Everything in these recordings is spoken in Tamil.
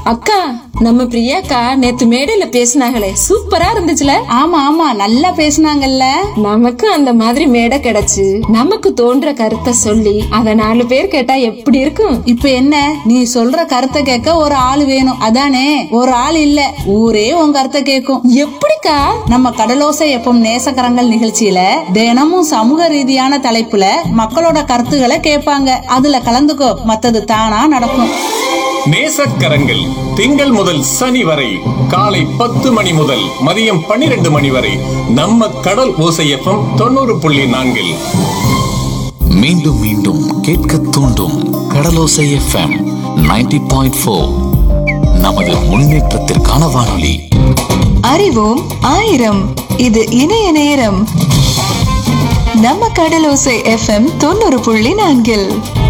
அக்கா நம்ம பிரியாக்கா நேத்து மேடையில பேசினாங்களே சூப்பரா இருந்துச்சுல ஆமா ஆமா நல்லா பேசுனாங்கல்ல நமக்கு அந்த மாதிரி மேடை கிடைச்சு நமக்கு தோன்ற கருத்தை சொல்லி அத நாலு பேர் கேட்டா எப்படி இருக்கும் இப்ப என்ன நீ சொல்ற கருத்தை கேட்க ஒரு ஆள் வேணும் அதானே ஒரு ஆள் இல்ல ஊரே உன் கருத்தை கேட்கும் எப்படிக்கா நம்ம கடலோசை எப்பம் நேசக்கரங்கள் நிகழ்ச்சியில தினமும் சமூக ரீதியான தலைப்புல மக்களோட கருத்துக்களை கேட்பாங்க அதுல கலந்துக்கோ மத்தது தானா நடக்கும் நேசக்கரங்கள் திங்கள் முதல் சனி வரை காலை பத்து மணி முதல் மதியம் பன்னிரண்டு மணி வரை நம்ம கடல் ஓசையப்பம் தொண்ணூறு புள்ளி நான்கில் மீண்டும் மீண்டும் கேட்க தூண்டும் கடலோசை எஃப்எம் 90.4 பாயிண்ட் ஃபோர் நமது முன்னேற்றத்திற்கான வானொலி அறிவோம் ஆயிரம் இது இணைய நேரம் நம்ம கடலோசை எஃப்எம் தொண்ணூறு புள்ளி நான்கில்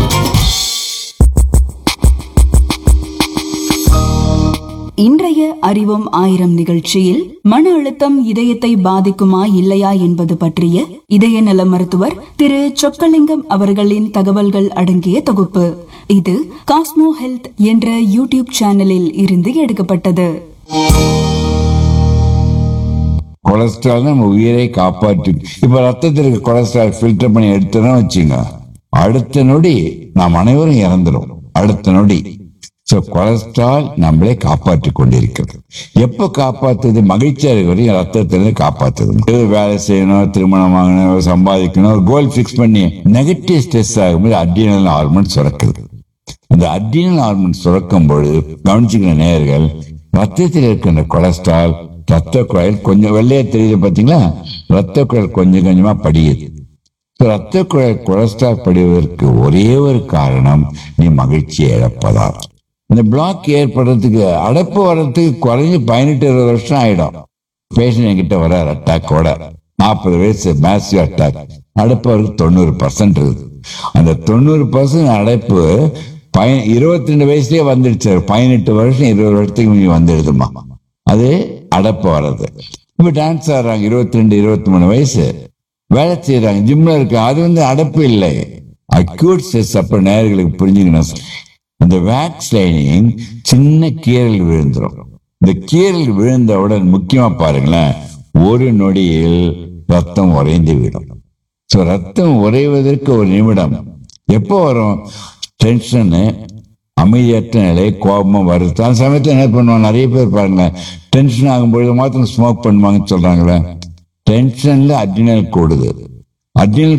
இன்றைய அறிவோம் ஆயிரம் நிகழ்ச்சியில் மன அழுத்தம் இதயத்தை பாதிக்குமா இல்லையா என்பது பற்றிய இதய நல மருத்துவர் திரு சொக்கலிங்கம் அவர்களின் தகவல்கள் அடங்கிய தொகுப்பு இது காஸ்மோ ஹெல்த் என்ற யூடியூப் சேனலில் இருந்து எடுக்கப்பட்டது கொலஸ்ட்ரால் நம்ம உயிரை காப்பாற்று இப்ப ரத்தத்தில் இருக்க கொலஸ்ட்ரால் ஃபில்டர் பண்ணி எடுத்தோம்னா வச்சுங்க அடுத்த நொடி நாம் அனைவரும் இறந்துரும் அடுத்த நொடி சோ கொலஸ்ட்ரால் நம்மளே காப்பாற்றி கொண்டிருக்கிறது எப்ப காப்பாத்துது மகிழ்ச்சியா இருக்க வரையும் ரத்தத்திலிருந்து காப்பாத்துது ஏதோ வேலை செய்யணும் திருமணம் வாங்கணும் சம்பாதிக்கணும் ஒரு கோல் ஃபிக்ஸ் பண்ணி நெகட்டிவ் ஸ்ட்ரெஸ் ஆகும்போது அட்ரினல் ஹார்மோன் சுரக்குது அந்த அட்ரினல் ஹார்மோன் சுரக்கும் பொழுது கவனிச்சுக்கிற நேயர்கள் ரத்தத்தில் இருக்கின்ற கொலஸ்ட்ரால் ரத்த குழாயில் கொஞ்சம் வெள்ளையா தெரியுது பாத்தீங்களா ரத்த குழாயில் கொஞ்சம் கொஞ்சமா படியுது So, ரத்த குழாய் கொலஸ்ட்ரால் படிவதற்கு ஒரே ஒரு காரணம் நீ மகிழ்ச்சியை இழப்பதால் இந்த பிளாக் ஏற்படுறதுக்கு அடைப்பு வர்றதுக்கு குறைஞ்சு பதினெட்டு இருபது வருஷம் ஆயிடும் பேஷண்ட் என்கிட்ட வரார் அட்டாக்கோட நாற்பது வயசு மேசிவ் அட்டாக் அடைப்பு அவருக்கு தொண்ணூறு பர்சன்ட் இருக்குது அந்த தொண்ணூறு பர்சன்ட் அடைப்பு பய இருபத்தி ரெண்டு வயசுலயே வந்துடுச்சு பதினெட்டு வருஷம் இருபது வருஷத்துக்கு முன்னாடி வந்துடுதுமா அது அடைப்பு வர்றது இப்ப டான்ஸ் ஆடுறாங்க இருபத்தி ரெண்டு இருபத்தி மூணு வயசு வேலை செய்யறாங்க ஜிம்ல இருக்கு அது வந்து அடைப்பு இல்லை அக்யூட் ஸ்ட்ரெஸ் அப்ப நேர்களுக்கு புரிஞ்சுக்கணும் இந்த வேக்ஸ் லைனிங் சின்ன கீரல் விழுந்துரும் இந்த கீரல் விழுந்தவுடன் முக்கியமா பாருங்களேன் ஒரு நொடியில் ரத்தம் உறைந்து விடும் ஸோ ரத்தம் உறைவதற்கு ஒரு நிமிடம் எப்போ வரும் டென்ஷனு அமைதியற்ற நிலை கோபமா வருது அந்த சமயத்தில் என்ன பண்ணுவாங்க நிறைய பேர் பாருங்க டென்ஷன் ஆகும்பொழுது மாத்திரம் ஸ்மோக் பண்ணுவாங்கன்னு சொல்றாங்களே டென்ஷன்ல அட்ரினல் கூடுது அட்ரினல்